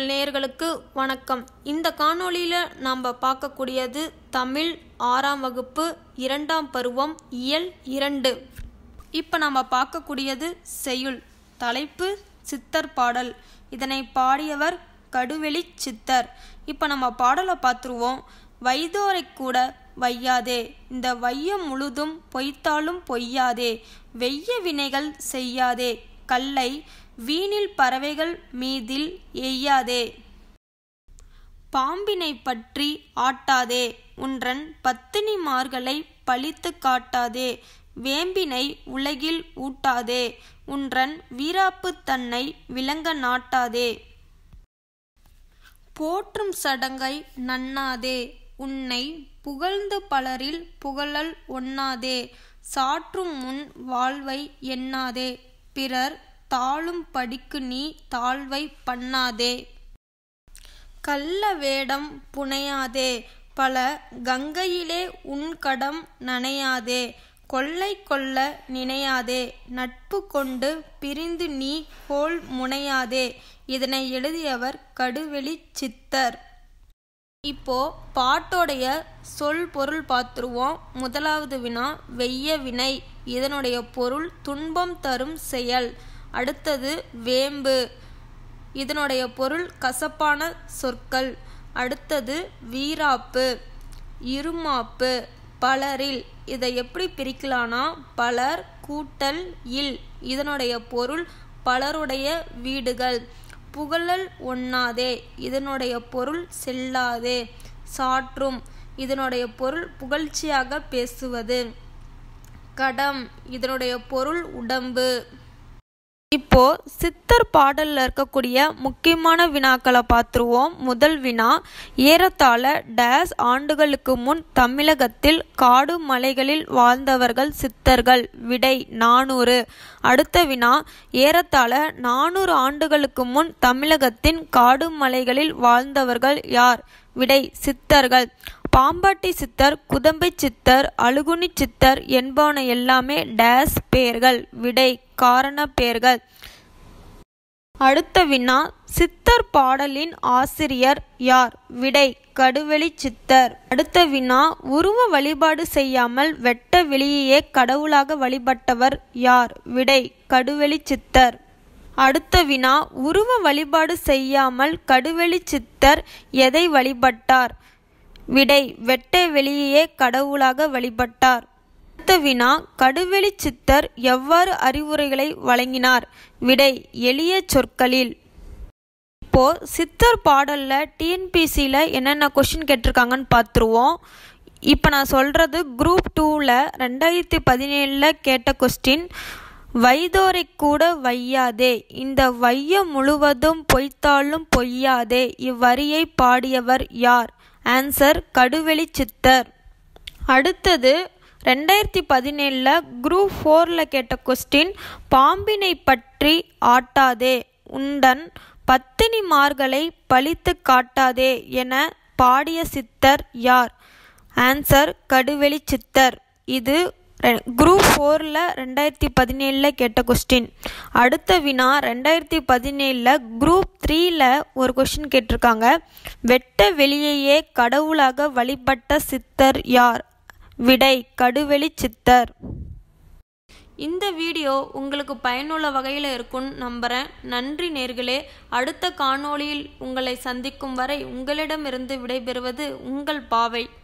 channel நேயர்களுக்கு வணக்கம் இந்த காணொளியில் நாம் பார்க்கக்கூடியது தமிழ் ஆறாம் வகுப்பு இரண்டாம் பருவம் இயல் இரண்டு இப்போ நாம் பார்க்கக்கூடியது செய்யுள் தலைப்பு சித்தர் பாடல் இதனை பாடியவர் கடுவெளி சித்தர் இப்போ நம்ம பாடலை பார்த்துருவோம் வைதோரை கூட வையாதே இந்த வையம் முழுதும் பொய்த்தாலும் பொய்யாதே வெய்ய வினைகள் செய்யாதே கல்லை வீணில் பறவைகள் மீதில் எய்யாதே பாம்பினை பற்றி ஆட்டாதே உன்றன் பத்தினிமார்களை பழித்து காட்டாதே வேம்பினை உலகில் ஊட்டாதே உன்றன் வீராப்பு தன்னை விளங்க நாட்டாதே போற்றும் சடங்கை நன்னாதே உன்னை புகழ்ந்து பலரில் புகழல் ஒண்ணாதே சாற்றும் முன் வாழ்வை எண்ணாதே பிறர் தாழும் படிக்கு நீ தாழ்வை பண்ணாதே கள்ள வேடம் புனையாதே பல கங்கையிலே உன் கடம் நனையாதே கொள்ளை கொள்ள நினையாதே நட்பு கொண்டு பிரிந்து நீ கோல் முனையாதே இதனை எழுதியவர் கடுவெளி சித்தர் இப்போ பாட்டோடைய சொல் பொருள் பார்த்துருவோம் முதலாவது வினா வெய்ய வினை இதனுடைய பொருள் துன்பம் தரும் செயல் அடுத்தது வேம்பு இதனுடைய பொருள் கசப்பான சொற்கள் அடுத்தது வீராப்பு இருமாப்பு பலரில் இதை எப்படி பிரிக்கலானா பலர் கூட்டல் இல் இதனுடைய பொருள் பலருடைய வீடுகள் புகழல் ஒண்ணாதே இதனுடைய பொருள் செல்லாதே சாற்றும் இதனுடைய பொருள் புகழ்ச்சியாக பேசுவது கடம் இதனுடைய பொருள் உடம்பு இப்போ சித்தர் பாடல்ல இருக்கக்கூடிய முக்கியமான வினாக்களை பார்த்துருவோம் முதல் வினா ஏறத்தாழ டேஸ் ஆண்டுகளுக்கு முன் தமிழகத்தில் காடு மலைகளில் வாழ்ந்தவர்கள் சித்தர்கள் விடை நானூறு அடுத்த வினா ஏறத்தாழ நானூறு ஆண்டுகளுக்கு முன் தமிழகத்தின் காடு மலைகளில் வாழ்ந்தவர்கள் யார் விடை சித்தர்கள் பாம்பாட்டி சித்தர் குதம்பை சித்தர் அழுகுனி சித்தர் என்பவன எல்லாமே டேஸ் பெயர்கள் விடை காரண பெயர்கள் அடுத்த வினா சித்தர் பாடலின் ஆசிரியர் யார் விடை கடுவெளி சித்தர் அடுத்த வினா உருவ வழிபாடு செய்யாமல் வெட்ட வெளியே கடவுளாக வழிபட்டவர் யார் விடை கடுவெளி சித்தர் அடுத்த வினா உருவ வழிபாடு செய்யாமல் கடுவெளி சித்தர் எதை வழிபட்டார் விடை வெட்ட வெளியே கடவுளாக வழிபட்டார் அடுத்த வினா கடுவெளி சித்தர் எவ்வாறு அறிவுரைகளை வழங்கினார் விடை எளிய சொற்களில் இப்போ சித்தர் பாடல்ல டிஎன்பிசியில் என்னென்ன கொஷின் கேட்டிருக்காங்கன்னு பார்த்துருவோம் இப்போ நான் சொல்கிறது குரூப் டூவில் ரெண்டாயிரத்தி பதினேழில் கேட்ட கொஸ்டின் வைதோரை கூட வையாதே இந்த வையம் முழுவதும் பொய்த்தாலும் பொய்யாதே இவ்வரியை பாடியவர் யார் ஆன்சர் கடுவெளி சித்தர் அடுத்தது ரெண்டாயிரத்தி பதினேழில் குரூப் ஃபோரில் கேட்ட கொஸ்டின் பாம்பினை பற்றி ஆட்டாதே உண்டன் பத்தினிமார்களை பழித்து காட்டாதே என பாடிய சித்தர் யார் ஆன்சர் கடுவெளி சித்தர் இது குரூப் ஃபோரில் ரெண்டாயிரத்தி பதினேழில் கேட்ட கொஸ்டின் அடுத்த வினா ரெண்டாயிரத்தி பதினேழில் குரூப் த்ரீயில் ஒரு கொஸ்டின் கேட்டிருக்காங்க வெட்ட வெளியேயே கடவுளாக வழிபட்ட சித்தர் யார் விடை கடுவெளி சித்தர் இந்த வீடியோ உங்களுக்கு பயனுள்ள வகையில் இருக்கும்னு நம்புகிறேன் நன்றி நேர்களே அடுத்த காணொளியில் உங்களை சந்திக்கும் வரை உங்களிடமிருந்து விடைபெறுவது உங்கள் பாவை